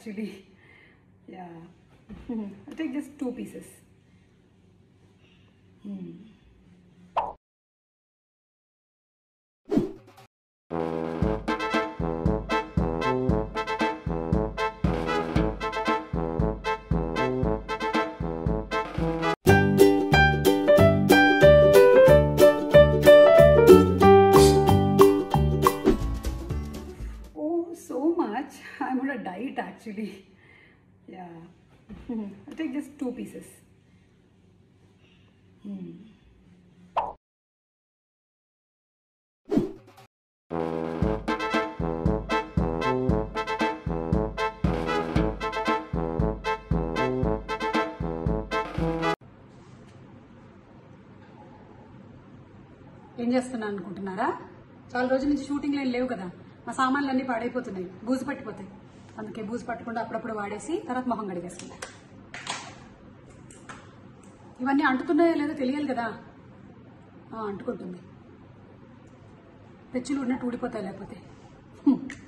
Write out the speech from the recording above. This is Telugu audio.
actually. Yeah. I'll take just two pieces. Hmm. Oh, so much. I'm on a diet actually. Yeah. I'll take just two pieces. Hmm. ఏం చేస్తున్నా అనుకుంటున్నారా చాలా రోజుల నుంచి షూటింగ్లు ఏం లేవు కదా మా సామాన్లు అన్నీ పాడైపోతున్నాయి బూజు పట్టిపోతాయి అందుకే బూజు పట్టకుండా అప్పుడప్పుడు వాడేసి తర్వాత మొహం కడిగేసుకుంటా ఇవన్నీ అంటుతున్నాయో లేదో తెలియాలి కదా ఆ, అంటుకుంటుంది పెచ్చులు ఉన్నట్టు ఊడిపోతాయి లేకపోతే హ్మ్.